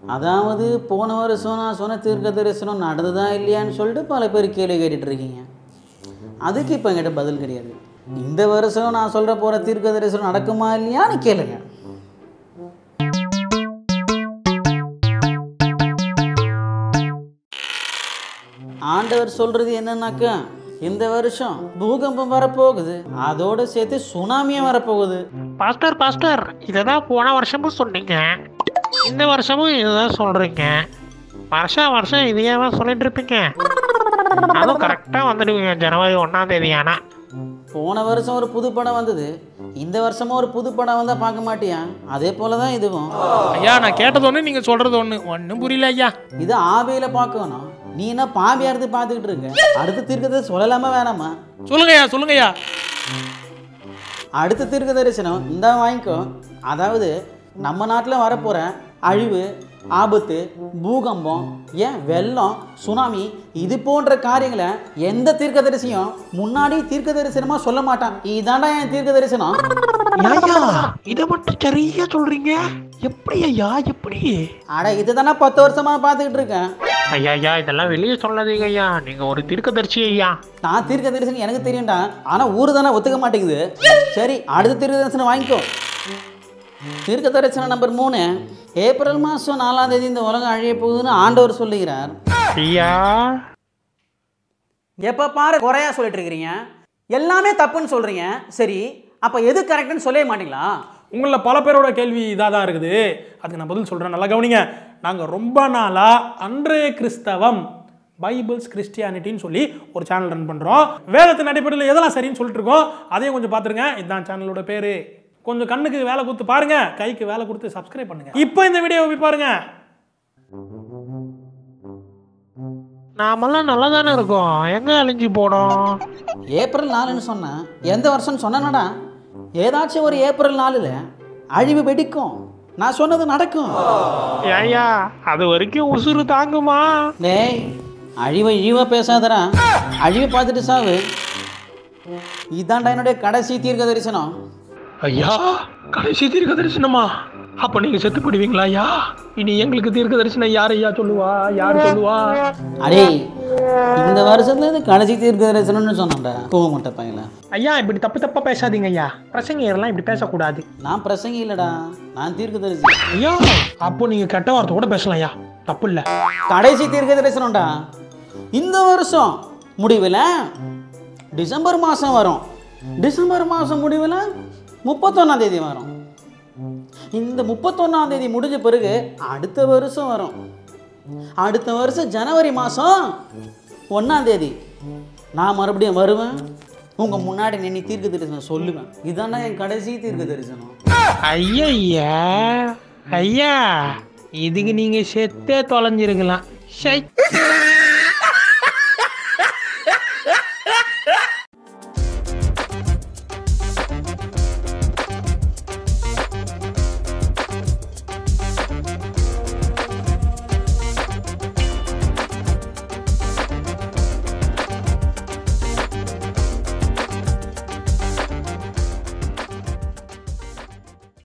அதாவது போன வருஷம் நான் சொன்ன தீர்க்க தரிசனம் நடந்ததா இல்லையான்னு சொல்லிட்டு பல பேர் கேள்வி கேட்டுட்டு இருக்கீங்க அதுக்கு இப்போ என்கிட்ட பதில் கிடையாது இந்த வருஷம் நான் சொல்கிற போகிற தீர்க்க தரிசனம் நடக்குமா இல்லையான்னு கேளுங்க ஆண்டவர் சொல்கிறது என்னன்னாக்கா இந்த வருஷம் பூகம்பம் வரப்போகுது அதோட சேர்த்து சுனாமியும் வரப்போகுது பாஸ்டர் பாஸ்டர் இதை தான் போன வருஷமும் சொன்னீங்க இந்த வருஷமும் இதை தான் சொல்கிறீங்க வருஷம் வருஷம் இதையே தான் சொல்லிட்டு இருப்பீங்க அதுவும் கரெக்டாக வந்துடுவீங்க ஜனவரி ஒன்றாம் தேதி ஆனால் போன வருஷம் ஒரு புது படம் வந்தது இந்த வருஷமும் ஒரு புது படம் வந்தால் பார்க்க மாட்டியா அதே போல தான் இதுவும் ஐயா நான் கேட்டது ஒன்று நீங்கள் சொல்கிறது ஒன்று ஒன்றும் புரியல ஐயா இது ஆவியில் பார்க்கணும் நீ என்ன பாம்பியா இருந்து பார்த்துக்கிட்டு இருக்க அடுத்த தீர்க்கத்தை சொல்லலாமா வேணாமா சொல்லுங்கய்யா சொல்லுங்கய்யா அடுத்த தீர்க்க தரிசனம் இந்த வாங்கிக்கோ அதாவது நம்ம நாட்டில் வரப்போகிற அழிவு ஆபத்து பூகம்பம் ஏன் வெள்ளம் சுனாமி இது போன்ற காரியங்களை எந்த தீர்க்க தரிசியும் முன்னாடி தீர்க்க தரிசனமாக சொல்ல மாட்டான் இதாண்டா என் தீர்க்க தரிசனம் ஐயா இதை மட்டும் சரியா சொல்கிறீங்க எப்படி ஐயா எப்படி அட இதுதானே பத்து வருஷமா பார்த்துக்கிட்டு இருக்கேன் ஐயா ஐயா இதெல்லாம் வெளியே சொல்லாதீங்க ஐயா நீங்கள் ஒரு தீர்க்கதரிசி ஐயா நான் தீர்க்க தரிசனம் எனக்கு தெரியும்டா ஆனால் ஊர் தானே ஒத்துக்க மாட்டேங்குது சரி அடுத்த தீர்க்க தரிசனம் வாங்கிக்கோ தீர்க்க தரிசனம் நம்பர் மூணு ஏப்ரல் மாதம் நாலாம் தேதி இந்த உலகம் அழிய போகுதுன்னு ஆண்டவர் சொல்லுகிறார் ஐயா எப்போ பாரு குறையா சொல்லிட்டு இருக்கிறீங்க எல்லாமே தப்புன்னு சொல்கிறீங்க சரி அப்போ எது கரெக்டுன்னு சொல்லவே மாட்டீங்களா உங்களில் பல பேரோட கேள்வி இதாக தான் இருக்குது அதுக்கு நான் பதில் சொல்கிறேன் நல்லா கவனிங்க நாங்கள் ரொம்ப நாளாக அன்றைய கிறிஸ்தவம் பைபிள்ஸ் கிறிஸ்டியானிட்டின்னு சொல்லி ஒரு சேனல் ரன் பண்ணுறோம் வேதத்தின் அடிப்படையில் எதெல்லாம் சரின்னு சொல்லிட்டு இருக்கோம் அதையும் கொஞ்சம் பார்த்துருங்க இதுதான் சேனலோட பேர் கொஞ்சம் கண்ணுக்கு வேலை கொடுத்து பாருங்க கைக்கு வேலை கொடுத்து சப்ஸ்கிரைப் பண்ணுங்க இப்போ இந்த வீடியோவை போய் பாருங்க நாமெல்லாம் நல்லா தானே இருக்கோம் எங்கே அழிஞ்சு போனோம் ஏப்ரல் நாலுன்னு சொன்னேன் எந்த வருஷம்னு சொன்னேனடா ஏதாச்சும் ஒரு ஏப்ரல் நாலில் அழிவு வெடிக்கும் நான் சொன்னது நடக்கும் ஐயா அது வரைக்கும் உசுறு தாங்குமா டேய் அழிவை இழிவாக பேசாதடா அழிவை பார்த்துட்டு சாவு இதாண்டா என்னுடைய கடைசி தீர்க்க தரிசனம் ஐயா கடைசி தீர்க்க தரிசனமா அப்ப நீங்க செத்து போடுவீங்களா ஐயா இனி எங்களுக்கு தீர்க்க தரிசனம் யார் ஐயா சொல்லுவா யார் சொல்லுவா அடே இந்த வருஷத்துல இது கடைசி தீர்க்க தரிசனம்னு சொன்னேன்டா கோவ முட்டை பையல ஐயா இப்படி தப்பு தப்பா பேசாதீங்க ஐயா பிரசங்கர்லாம் இப்படி பேசக்கூடாது நான் பிரசங்கி இல்லடா நான் தீர்க்க தரிசி ஐயா அப்போ நீங்க கெட்ட வார்த்தை கூட பேசலாம் ஐயா தப்பு இல்ல கடைசி தீர்க்க தரிசனம்டா இந்த வருஷம் முடிவில் டிசம்பர் மாதம் வரும் டிசம்பர் மாதம் முடிவில் முப்பத்தொன்னாம் தேதி வரும் இந்த முப்பத்தொன்னாம் தேதி முடிஞ்ச பிறகு அடுத்த வருஷம் வரும் அடுத்த வருஷம் ஜனவரி மாதம் ஒன்றாம் தேதி நான் மறுபடியும் வருவேன் உங்கள் முன்னாடி நின்று தீர்க்க தரிசனம் சொல்லுவேன் இதாண்டா என் கடைசி தீர்க்க தரிசனம் ஐயா ஐயா இதுக்கு நீங்க செத்தே தொலைஞ்சிருக்கலாம் சை